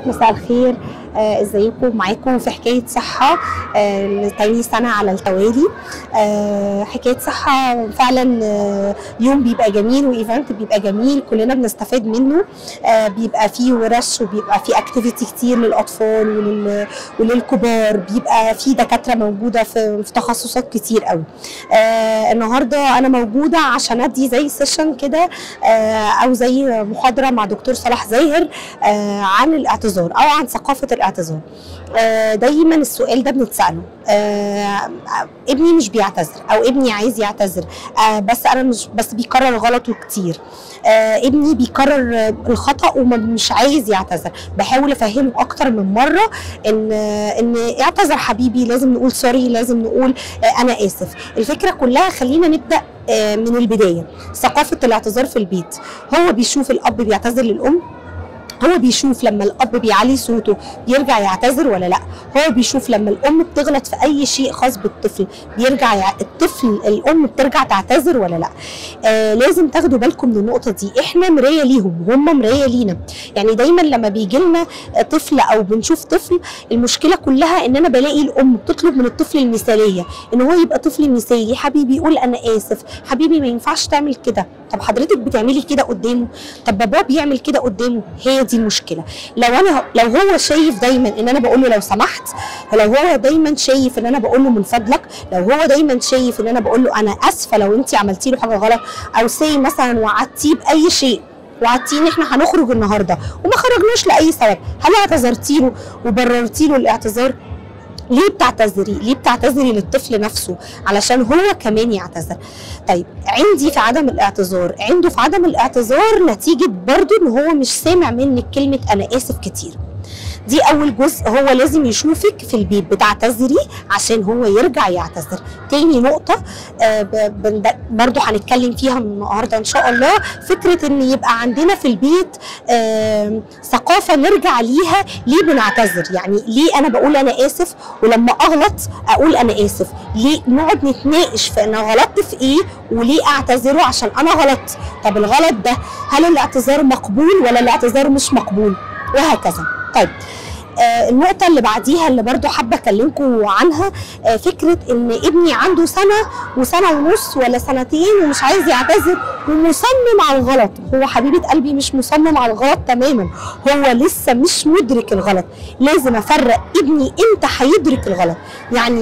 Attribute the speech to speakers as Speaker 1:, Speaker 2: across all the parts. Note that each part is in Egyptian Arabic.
Speaker 1: مساء الخير آه، ازيكم معاكم في حكايه صحه آه، لتاني سنه على التوالي آه، حكايه صحه فعلا آه، يوم بيبقى جميل وايفنت بيبقى جميل كلنا بنستفاد منه آه، بيبقى فيه ورش وبيبقى فيه اكتيفيتي كتير للاطفال ولل... وللكبار بيبقى فيه دكاتره موجوده في, في تخصصات كتير قوي آه، النهارده انا موجوده عشان ادي زي سيشن كده آه، او زي محاضره مع دكتور صلاح زاهر آه، عن الاعتذار او عن ثقافه الاعتذار آه، دايما السؤال ده بنتساله آه، ابني مش بيعتذر او ابني عايز يعتذر آه، بس انا مش بس بيكرر غلطه كتير آه، ابني بيكرر آه، الخطا ومش عايز يعتذر بحاول افهمه اكتر من مره ان آه، ان اعتذر حبيبي لازم نقول سوري لازم نقول آه، انا اسف الفكره كلها خلينا نبدا آه، من البدايه ثقافه الاعتذار في البيت هو بيشوف الاب بيعتذر للام هو بيشوف لما الاب بيعلي صوته بيرجع يعتذر ولا لا هو بيشوف لما الام بتغلط في اي شيء خاص بالطفل بيرجع يع... الطفل الام بترجع تعتذر ولا لا آه لازم تاخدوا بالكم من النقطه دي احنا مرايه ليهم وهم مرايه لينا يعني دايما لما بيجي لنا طفل او بنشوف طفل المشكله كلها ان انا بلاقي الام بتطلب من الطفل المثاليه ان هو يبقى طفل مثالي حبيبي يقول انا اسف حبيبي ما ينفعش تعمل كده طب حضرتك بتعملي كده قدامه طب باباه بيعمل كده قدامه هي دي المشكله لو انا لو هو شايف دايما ان انا بقول له لو سمحت لو هو دايما شايف ان انا بقول له من فضلك لو هو دايما شايف ان انا بقول له انا اسفه لو انت عملتي له حاجه غلط او سي مثلا وعدتيه باي شيء وعدتيه ان احنا هنخرج النهارده وما خرجناش لاي سبب هل اعتذرتي له وبررتي له الاعتذار ليه بتعتذري؟ ليه بتعتذري للطفل نفسه؟ علشان هو كمان يعتذر. طيب عندي في عدم الاعتذار، عنده في عدم الاعتذار نتيجه برضو ان هو مش سامع منك كلمه انا اسف كتير. دي اول جزء هو لازم يشوفك في البيت بتعتذري عشان هو يرجع يعتذر تاني نقطة آه ب- بن- برضو هنتكلم فيها النهاردة ان شاء الله فكرة ان يبقى عندنا في البيت آه ثقافة نرجع ليها ليه بنعتذر يعني ليه انا بقول انا اسف ولما اغلط اقول انا اسف ليه نقعد نتناقش في انا غلطت في ايه وليه اعتذره عشان انا غلطت طب الغلط ده هل الاعتذار مقبول ولا الاعتذار مش مقبول وهكذا طيب آه النقطة اللي بعديها اللي برضو حابة أكلمكم عنها آه فكرة إن ابني عنده سنة وسنة ونص ولا سنتين ومش عايز يعتذر ومصمم على الغلط هو حبيبة قلبي مش مصمم على الغلط تماما هو لسه مش مدرك الغلط لازم أفرق ابني إمتى هيدرك الغلط يعني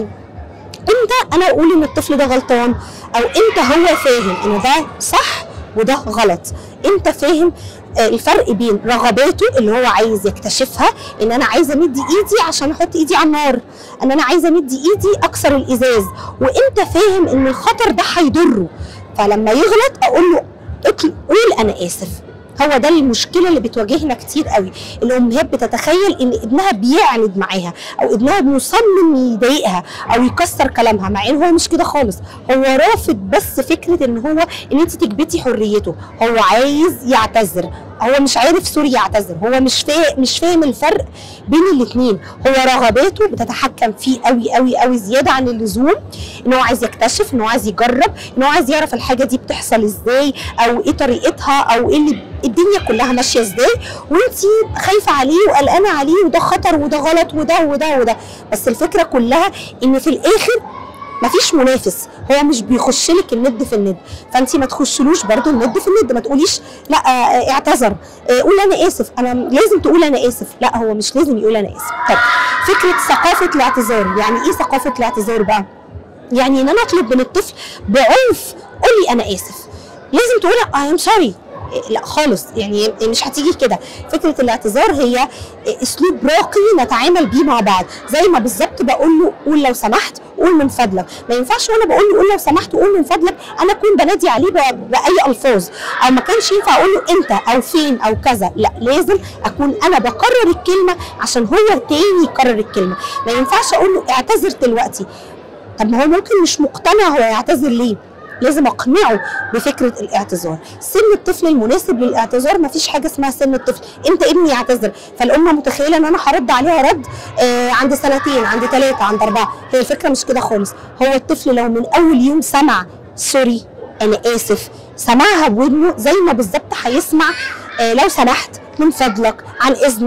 Speaker 1: امتى انا اقول ان الطفل ده غلطان او امتى هو فاهم ان ده صح وده غلط امتى فاهم آه، الفرق بين رغباته اللي هو عايز يكتشفها ان انا عايزه امد ايدي عشان احط ايدي على النار ان انا عايزه امد ايدي اكسر الازاز وامتى فاهم ان الخطر ده هيضره فلما يغلط اقول له اطل- قول انا اسف هو ده المشكله اللي بتواجهنا كتير قوي الامهات بتتخيل ان ابنها بيعند معاها او ابنها مصمم يضايقها او يكسر كلامها مع ان هو مش كده خالص هو رافض بس فكره ان هو ان انت تكبتي حريته هو عايز يعتذر هو مش عارف سوري يعتذر هو مش فاهم مش فاهم الفرق بين الاثنين هو رغباته بتتحكم فيه قوي قوي قوي زياده عن اللزوم ان هو عايز يكتشف ان هو عايز يجرب ان هو عايز يعرف الحاجه دي بتحصل ازاي او ايه طريقتها او ايه اللي الدنيا كلها ماشيه ازاي وانت خايفه عليه وقلقانه عليه وده خطر وده غلط وده وده وده بس الفكره كلها ان في الاخر مفيش منافس هو مش بيخش لك الند في الند فانت ما تخشلوش برضو الند في الند ما تقوليش لا آه، اعتذر آه، قول انا اسف انا لازم تقول انا اسف لا هو مش لازم يقول انا اسف طيب فكره ثقافه الاعتذار يعني ايه ثقافه الاعتذار بقى يعني ان انا اطلب من الطفل بعنف قولي انا اسف لازم تقول اي ام سوري لا خالص يعني مش هتيجي كده فكره الاعتذار هي اسلوب راقي نتعامل بيه مع بعض زي ما بالظبط بقول له قول لو سمحت قول من فضلك ما ينفعش وانا بقول له قول لو سمحت قول من فضلك انا اكون بنادي عليه ب- باي الفاظ او ما كانش ينفع اقول له انت او فين او كذا لا لازم اكون انا بكرر الكلمه عشان هو تاني يكرر الكلمه ما ينفعش اقول له اعتذر دلوقتي طب ما هو ممكن مش مقتنع هو يعتذر ليه لازم اقنعه بفكره الاعتذار سن الطفل المناسب للاعتذار ما فيش حاجه اسمها سن الطفل امتى ابني يعتذر فالام متخيله ان انا هرد عليها رد آه عند سنتين عند ثلاثه عند اربعه هي الفكره مش كده خالص هو الطفل لو من اول يوم سمع سوري انا اسف سمعها بودنه زي ما بالظبط هيسمع آه لو سمحت من فضلك عن اذنك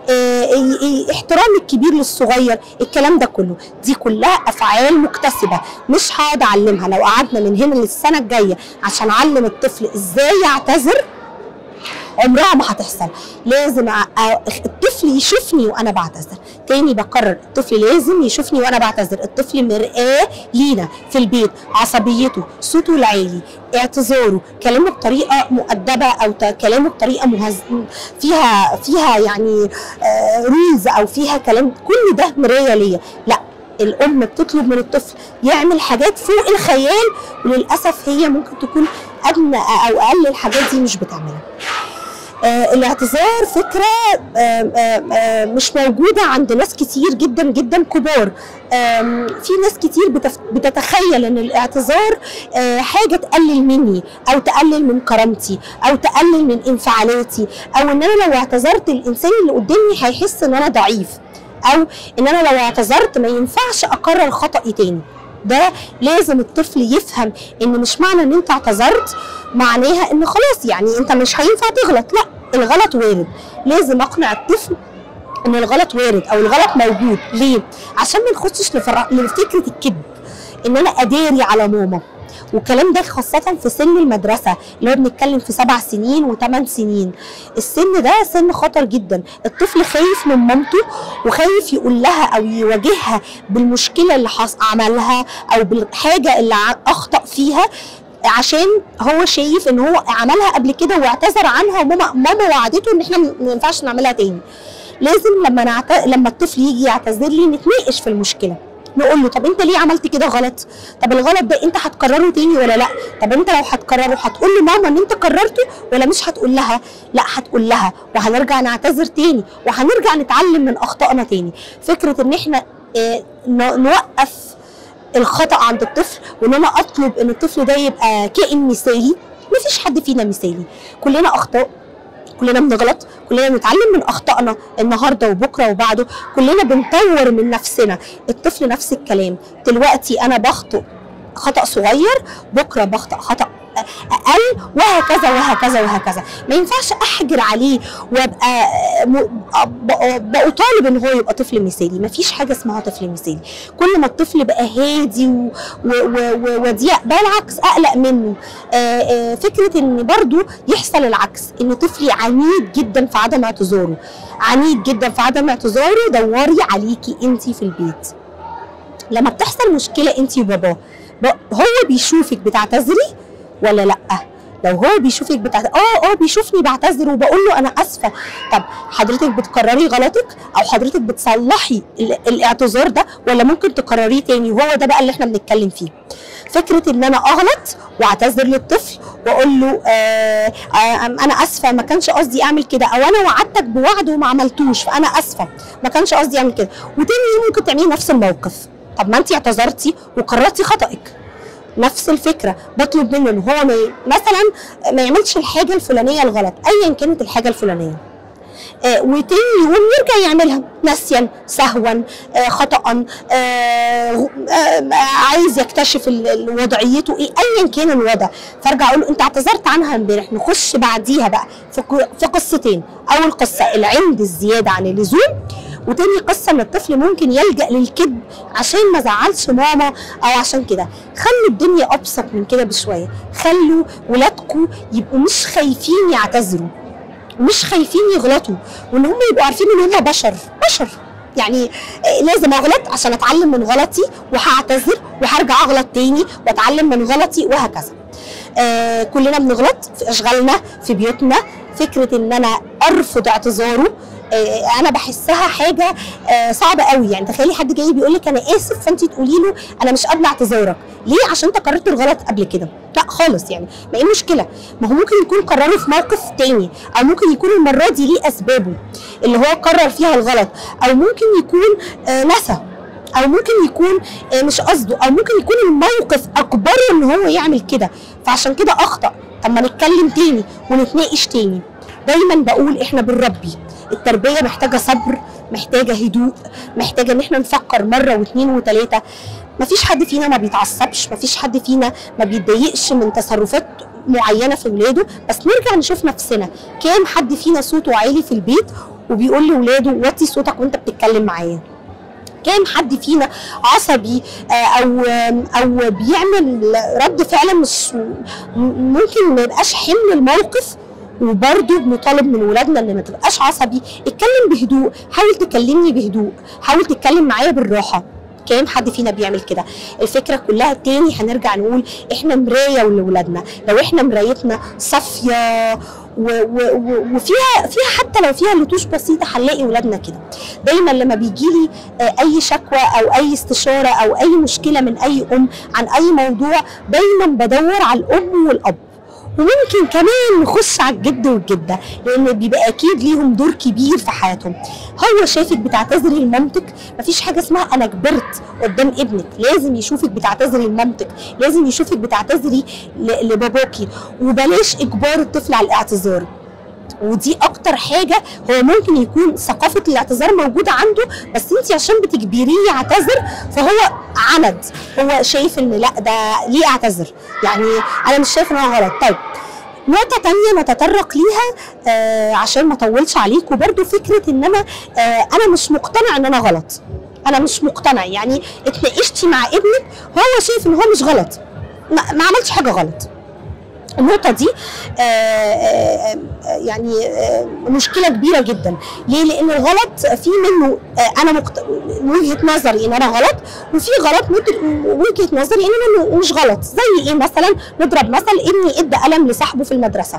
Speaker 1: آه، ي- ي- احترام الكبير للصغير الكلام ده كله دي كلها افعال مكتسبه مش هقعد اعلمها لو قعدنا من هنا للسنه الجايه عشان اعلم الطفل ازاي يعتذر عمرها ما هتحصل لازم أ- أ- الطفل يشوفني وانا بعتذر تاني بكرر الطفل لازم يشوفني وانا بعتذر الطفل مرآة لينا في البيت عصبيته صوته العالي اعتذاره كلامه بطريقه مؤدبه او ت- كلامه بطريقه مهز... فيها فيها يعني رولز او فيها كلام كل ده مرايه ليا لا الام بتطلب من الطفل يعمل حاجات فوق الخيال وللاسف هي ممكن تكون ادنى او اقل الحاجات دي مش بتعملها آه الاعتذار فكرة آه آه آه مش موجودة عند ناس كتير جدا جدا كبار آم، في ناس كتير بتف... بتتخيل ان الاعتذار آه حاجة تقلل مني او تقلل من كرامتي او تقلل من انفعالاتي او ان انا لو اعتذرت الانسان اللي قدامي هيحس ان انا ضعيف او ان انا لو اعتذرت ما ينفعش اكرر خطأي تاني ده لازم الطفل يفهم ان مش معنى ان انت اعتذرت معناها ان خلاص يعني انت مش هينفع تغلط لا الغلط وارد لازم اقنع الطفل ان الغلط وارد او الغلط موجود ليه عشان ما نخشش لفر- لفكره الكذب ان انا اداري على ماما والكلام ده خاصة في سن المدرسة اللي هو بنتكلم في سبع سنين وثمان سنين السن ده سن خطر جدا الطفل خايف من مامته وخايف يقول لها او يواجهها بالمشكلة اللي حص عملها او بالحاجة اللي ع- اخطأ فيها عشان هو شايف ان هو عملها قبل كده واعتذر عنها وماما ماما وعدته ان احنا ما ينفعش نعملها تاني لازم لما نعت... لما الطفل يجي يعتذر لي نتناقش في المشكله نقول له طب انت ليه عملت كده غلط طب الغلط ده انت هتكرره تاني ولا لا طب انت لو هتكرره هتقول لماما ان انت كررته ولا مش هتقول لها لا هتقول لها وهنرجع نعتذر تاني وهنرجع نتعلم من اخطائنا تاني فكره ان احنا اه ن- نوقف الخطا عند الطفل وان انا اطلب ان الطفل ده يبقى كائن مثالي مفيش حد فينا مثالي كلنا اخطاء كلنا بنغلط كلنا بنتعلم من اخطائنا النهارده وبكره وبعده كلنا بنطور من نفسنا الطفل نفس الكلام دلوقتي انا بخطئ خطا صغير بكره بخطئ خطا اقل وهكذا وهكذا وهكذا ما ينفعش احجر عليه وابقى م- ب- بطالب ان هو يبقى طفل مثالي ما فيش حاجه اسمها طفل مثالي كل ما الطفل بقى هادي و- و- و- و- وديع بالعكس اقلق منه آه، آه، فكره ان برضو يحصل العكس ان طفلي عنيد جدا في عدم اعتذاره عنيد جدا في عدم اعتذاره دوري عليكي انت في البيت لما بتحصل مشكله انت وباباه ب- هو بيشوفك بتعتذري ولا لا لو هو بيشوفك بتعتذر اه اه بيشوفني بعتذر وبقول له انا اسفه طب حضرتك بتكرري غلطك او حضرتك بتصلحي ال- الاعتذار ده ولا ممكن تكرريه تاني وهو ده بقى اللي احنا بنتكلم فيه فكره ان انا اغلط واعتذر للطفل واقول له آه آه انا اسفه ما كانش قصدي اعمل كده او انا وعدتك بوعد وما عملتوش فانا اسفه ما كانش قصدي اعمل كده وتاني يوم ممكن تعملي نفس الموقف طب ما انت اعتذرتي وقررتي خطأك نفس الفكره بطلب منه ان هو ما ي- مثلا ما يعملش الحاجه الفلانيه الغلط ايا كانت الحاجه الفلانيه آه وتاني يوم يرجع يعملها نسيا سهوا آه خطا آه غ- آه عايز يكتشف ال- ال- وضعيته ايه ايا كان الوضع فارجع اقول له انت اعتذرت عنها امبارح نخش بعديها بقى في ق- في قصتين اول قصه العند الزياده عن اللزوم وتاني قصه ان الطفل ممكن يلجا للكذب عشان ما زعلش ماما او عشان كده خلوا الدنيا ابسط من كده بشويه خلوا ولادكم يبقوا مش خايفين يعتذروا مش خايفين يغلطوا وان هم يبقوا عارفين ان هم بشر بشر يعني آه، لازم اغلط عشان اتعلم من غلطي وهعتذر وهرجع اغلط تاني واتعلم من غلطي وهكذا آه كلنا بنغلط في اشغالنا في بيوتنا فكره ان انا ارفض اعتذاره آه انا بحسها حاجه آه صعبه قوي يعني تخيلي حد جاي بيقول لك انا اسف فانت تقولي له انا مش قابله اعتذارك ليه عشان انت قررت الغلط قبل كده لا خالص يعني ما ايه المشكله ما هو ممكن يكون قرره في موقف تاني او ممكن يكون المره دي ليه اسبابه اللي هو قرر فيها الغلط او ممكن يكون آه نسى او ممكن يكون آه، مش قصده او ممكن يكون الموقف اجبره ان هو يعمل كده فعشان كده اخطا طب ما نتكلم تاني ونتناقش تاني دايما بقول احنا بنربي التربيه محتاجه صبر محتاجه هدوء محتاجه ان احنا نفكر مره واثنين وثلاثه مفيش حد فينا ما بيتعصبش مفيش حد فينا ما بيتضايقش من تصرفات معينه في ولاده بس نرجع نشوف نفسنا كام حد فينا صوته عالي في البيت وبيقول لاولاده وطي صوتك وانت بتتكلم معايا كام حد فينا عصبي آه، او او بيعمل رد فعل مش م- ممكن ما يبقاش حمل الموقف وبرضه بنطالب من ولادنا ان ما تبقاش عصبي اتكلم بهدوء حاول تكلمني بهدوء حاول تتكلم معايا بالراحه كام حد فينا بيعمل كده الفكره كلها تاني هنرجع نقول احنا مرايه لاولادنا لو احنا مرايتنا صافيه و و و وفيها فيها حتى لو فيها لطوش بسيطه هنلاقي ولادنا كده دايما لما بيجي لي اي شكوى او اي استشاره او اي مشكله من اي ام عن اي موضوع دايما بدور على الام والاب وممكن كمان نخش على الجد والجده لان بيبقى اكيد ليهم دور كبير في حياتهم هو شافك بتعتذري لمامتك مفيش حاجه اسمها انا كبرت قدام ابنك لازم يشوفك بتعتذري لمامتك لازم يشوفك بتعتذري ل- لباباكي وبلاش اجبار الطفل على الاعتذار ودي اكتر حاجه هو ممكن يكون ثقافه الاعتذار موجوده عنده بس انت عشان بتجبريه يعتذر فهو عند هو شايف ان لا ده ليه اعتذر يعني انا مش شايف ان هو غلط طيب نقطة تانية نتطرق ليها آه عشان ما اطولش عليكم برضو فكرة ان انا آه انا مش مقتنع ان انا غلط انا مش مقتنع يعني اتناقشتي مع ابنك وهو شايف ان هو مش غلط ما, ما عملش حاجة غلط النقطة دي آه، آه، آه، يعني آه، مشكلة كبيرة جدا ليه؟ لأن الغلط في منه آه، أنا مقت... وجهة نظري إن أنا غلط وفي غلط ممكن وجهة نظري إن أنا مش غلط زي إيه مثلا نضرب مثل ابني إدى قلم لصاحبه في المدرسة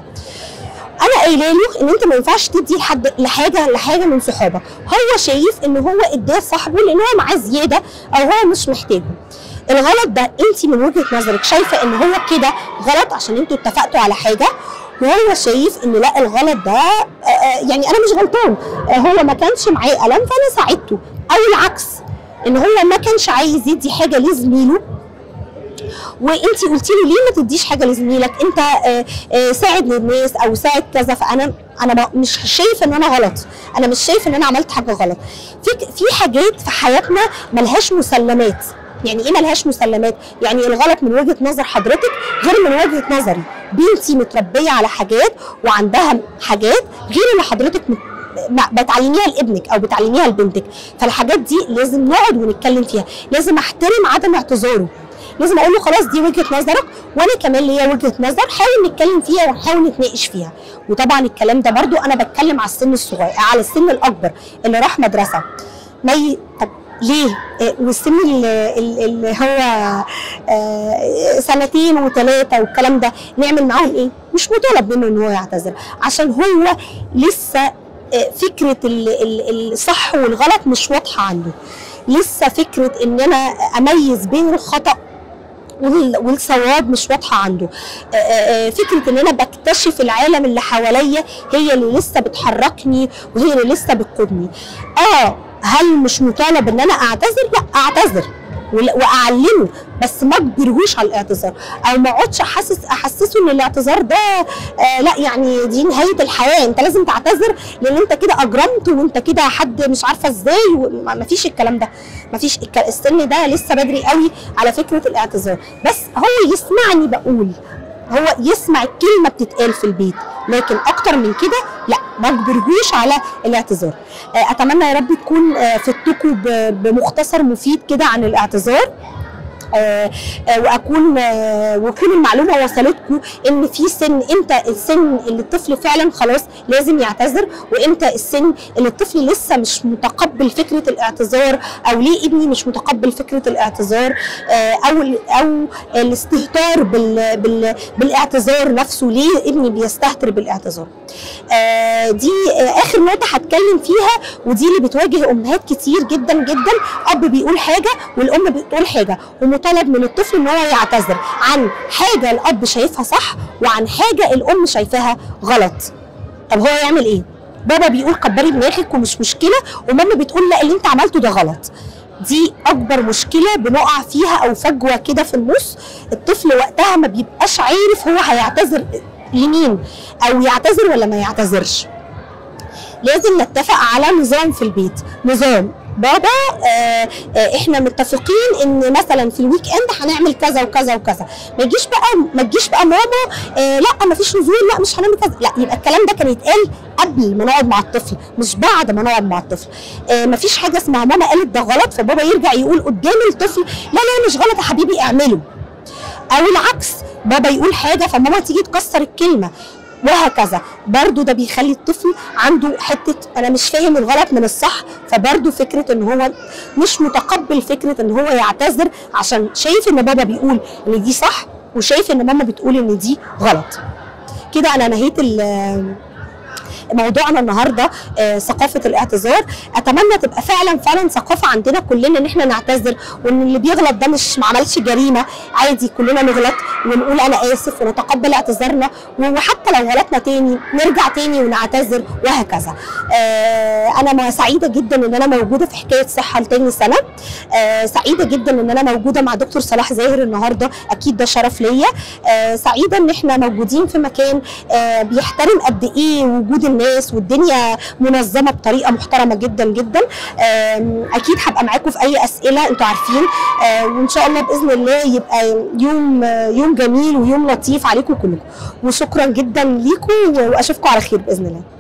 Speaker 1: انا قايله له ان انت ما ينفعش تدي لحد لحاجه لحاجه من صحابك هو شايف ان هو اداه صاحبه لان هو معاه زياده او هو مش محتاجه الغلط ده انت من وجهه نظرك شايفه ان هو كده غلط عشان انتوا اتفقتوا على حاجه وهو شايف ان لا الغلط ده آه، آه، يعني انا مش غلطان آه، هو ما كانش معاه قلم فانا ساعدته او العكس ان هو ما كانش عايز يدي حاجه لزميله وانت قلتي له ليه ما تديش حاجه لزميلك انت آه، آه، ساعد للناس او ساعد كذا فانا انا ما- مش شايف ان انا غلط انا مش شايف ان انا عملت حاجه غلط في في حاجات في حياتنا ملهاش مسلمات يعني ايه ملهاش مسلمات يعني الغلط من وجهه نظر حضرتك غير من وجهه نظري بنتي متربيه على حاجات وعندها حاجات غير اللي حضرتك مت- ما- بتعلميها لابنك او بتعلميها لبنتك فالحاجات دي لازم نقعد ونتكلم فيها لازم احترم عدم اعتذاره لازم اقول له خلاص دي وجهه نظرك وانا كمان ليا وجهه نظر حاول نتكلم فيها ونحاول نتناقش فيها وطبعا الكلام ده برضو انا بتكلم على السن الصغير على السن الاكبر اللي راح مدرسه ما ي... طب ليه؟ آه، والسن اللي, اللي هو آه، سنتين وثلاثه والكلام ده نعمل معاهم ايه؟ مش مطالب منه ان هو يعتذر عشان هو لسه آه، فكره ال- ال- الصح والغلط مش واضحه عنده لسه فكره ان انا اميز بين الخطا وال- والصواب مش واضحه عنده آه، آه، آه، فكره ان انا بكتشف العالم اللي حواليا هي اللي لسه بتحركني وهي اللي لسه بتقودني اه هل مش مطالب ان انا اعتذر لا اعتذر ول- واعلمه بس ما اجبرهوش على الاعتذار او ما اقعدش احسس احسسه ان الاعتذار ده آه لا يعني دي نهايه الحياه انت لازم تعتذر لان انت كده اجرمت وانت كده حد مش عارفه ازاي ما فيش الكلام ده ما فيش السن ده لسه بدري قوي على فكره الاعتذار بس هو يسمعني بقول هو يسمع الكلمه بتتقال في البيت لكن اكتر من كده لا ما اجبرهوش على الاعتذار آه، اتمنى يا رب تكون آه، فدتكم ب- بمختصر مفيد كده عن الاعتذار آه، آه، واكون آه، وتكون المعلومه وصلتكم ان في سن امتى السن اللي الطفل فعلا خلاص لازم يعتذر وامتى السن اللي الطفل لسه مش متقبل فكره الاعتذار او ليه ابني مش متقبل فكره الاعتذار آه، او او الاستهتار بال بال بالاعتذار نفسه ليه ابني بيستهتر بالاعتذار آه، دي آه، اخر نقطه هتكلم فيها ودي اللي بتواجه امهات كتير جدا جدا اب بيقول حاجه والام بتقول حاجه ومطالب من الطفل ان هو يعتذر عن حاجه الاب شايفها صح وعن حاجه الام شايفاها غلط طب هو يعمل ايه بابا بيقول كبري دماغك ومش مشكله وماما بتقول لا اللي انت عملته ده غلط دي اكبر مشكله بنقع فيها او فجوه كده في النص الطفل وقتها ما بيبقاش عارف هو هيعتذر لمين او يعتذر ولا ما يعتذرش لازم نتفق على نظام في البيت نظام بابا آه آه احنا متفقين ان مثلا في الويك اند هنعمل كذا وكذا وكذا ما يجيش بقى ما تجيش بقى ماما آه لا ما فيش نزول لا مش هنعمل كذا لا يبقى الكلام ده كان يتقال قبل ما نقعد مع الطفل مش بعد ما نقعد مع الطفل آه ما فيش حاجه اسمها ماما قالت ده غلط فبابا يرجع يقول قدام الطفل لا لا مش غلط يا حبيبي اعمله او العكس بابا يقول حاجه فماما تيجي تكسر الكلمه وهكذا برضو ده بيخلي الطفل عنده حته انا مش فاهم الغلط من الصح فبرضو فكره ان هو مش متقبل فكره ان هو يعتذر عشان شايف ان بابا بيقول ان دي صح وشايف ان ماما بتقول ان دي غلط كده انا نهيت ال- موضوعنا النهارده آه، ثقافه الاعتذار اتمنى تبقى فعلا فعلا ثقافه عندنا كلنا ان احنا نعتذر وان اللي بيغلط ده مش ما عملش جريمه عادي كلنا نغلط ونقول انا اسف ونتقبل اعتذارنا وحتى لو غلطنا تاني نرجع تاني ونعتذر وهكذا آه، انا ما- سعيده جدا ان انا موجوده في حكايه صحه لتاني سنه آه، سعيده جدا ان انا موجوده مع دكتور صلاح زاهر النهارده اكيد ده شرف ليا آه، سعيده ان احنا موجودين في مكان آه، بيحترم قد ايه وجود الناس والدنيا منظمه بطريقه محترمه جدا جدا آم، اكيد هبقى معاكم في اي اسئله انتوا عارفين آه، وان شاء الله باذن الله يبقى يوم آه، يوم جميل ويوم لطيف عليكم كلكم وشكرا جدا ليكم واشوفكم على خير باذن الله